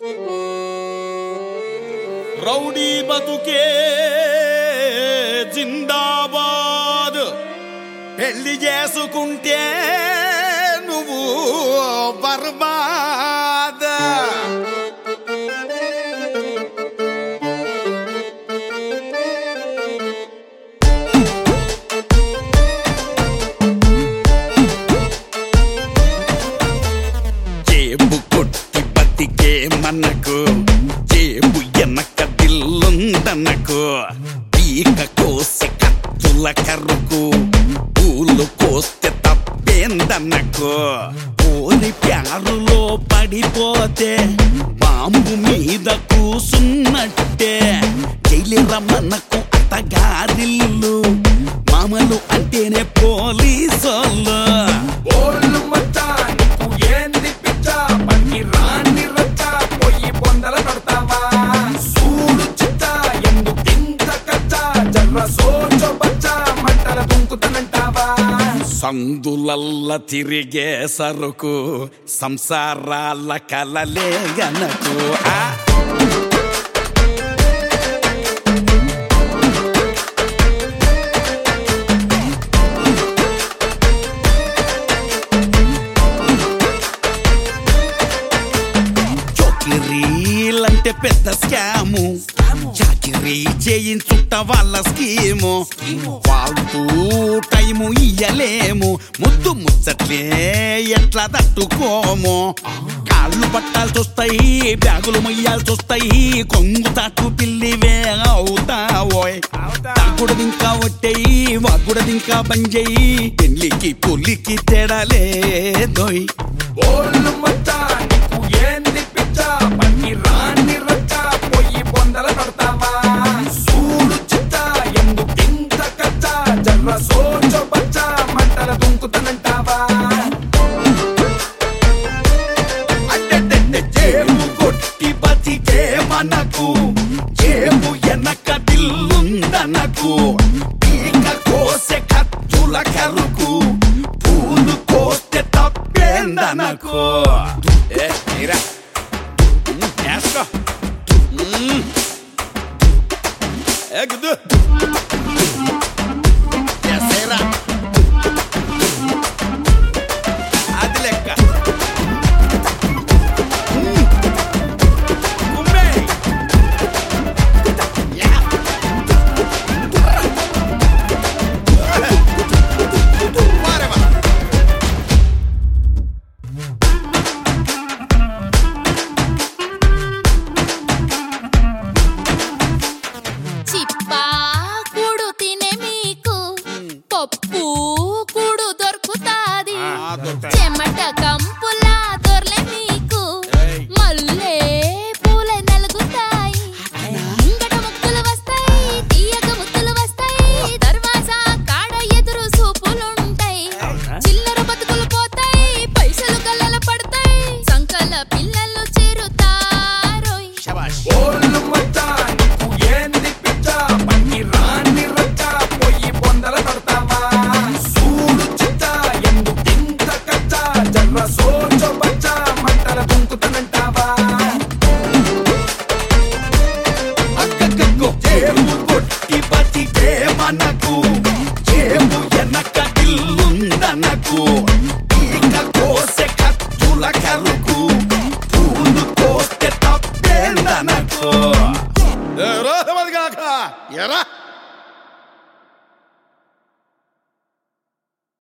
Rowdy బతుకే జిందాబాద్ పెళ్లి చేసుకుంటే నువ్వు బర్బాద్ జేబు కొట్టి బతికే మనకు జేబు ఎనక దిల్లుందనకు పీక కోసి కత్తుల కర్రకు పూలు కోస్తే తప్పేందన్నకు పోని ప్యారులో పడిపోతే బాంబు మీద కూసున్నట్టే జైలు రమ్మన్నకు అత్తగారిల్లు మామలు అంటేనే పోలీసోళ్ళు ఓళ్ళు మచ్చా నీకు ఏంది పిచ్చా పనికి రాని రచ్చా పోయి బొందల పడతావా సూడు చిచ్చా ఎందుకింత కచ్చా జర్ర సోచో బచ్చా మంటల దుంకుతనంటావా సందులల్ల తిరిగే సరుకు సంసారాల కలలే గనకు ఆ చోకిరీలంటే పెద్ద స్కాము చాకిరీ చేయించుట వాళ్ళ స్కీము వాళ్ళకు టైము ఇయ్యలేము ముద్దు ముచ్చట్లే ఎట్లా తట్టుకోము కాళ్ళు పట్టాల్సి వస్తాయి బ్యాగులు మొయ్యాల్సి వస్తాయి కొంగు తాటు పిల్లివే అవుతావోయ్ తాగుడు ఇంకా ఒట్టేయి వాగుడు ఇంకా బంజేయి పెళ్లికి పుల్లికి తేడా లేదోయ్ ఓళ్ళు మచ్చా నీకు ఏంది పిచ్చా పనికి రాని రచ్చా పోయి బొందల పడతావా సూడు చిచ్చా ఎందుకింత కచ్చా జర్ర సోచో బచ్చా మంటల దుంకుతనంటావా అడ్డడ్డడ్డ జేబు కొట్టి బతికే మనకు జేబు ఎనక దిల్లుందనకు పీక కోసే కత్తుల కరుకు పూలు కోస్తే తప్పేందనకు ఏ, ఏరా. ఉమ్, వేసుకో. ఉమ్. ఏ, గుద్దు. వేసేయరా. అది లెక్క Kumbay! Yeah! Whatever. చిప్పా కూడు తినే మీకు పప్పు కూడు దొరుకుతాది ఆ, దొరుకుతాయి. చెమట కంపులా దొర్లే మీకు మల్లె పూల నలుగుతాయి ముంగట ముక్కులు వస్తాయి తీయక ముద్దులు వస్తాయి దర్వాజా కాడ ఎదురు సూపులుంటాయి చిల్లర బతుకులు పోతాయి పైసలు గల్లల పడతాయి సంకల పిల్లలు చేరుతారోయ్ Shabash. ఓళ్ళు మచ్చా నీకు ఏంది పిచ్చా పనికి రాని రచ్చా పోయి బొందల పడతావా సూడు చిచ్చా ఎందుకింత కచ్చా జర్ర సోచో బచ్చా మంటల దుంకుతనంటావా అక్కక్కక్కో. జేబు కొట్టి బతికే మనకు జేబు ఎనక దిల్లుందనకు పీక కోసే కత్తుల కరుకు పూలు కోస్తే తప్పేందనకు ఎరా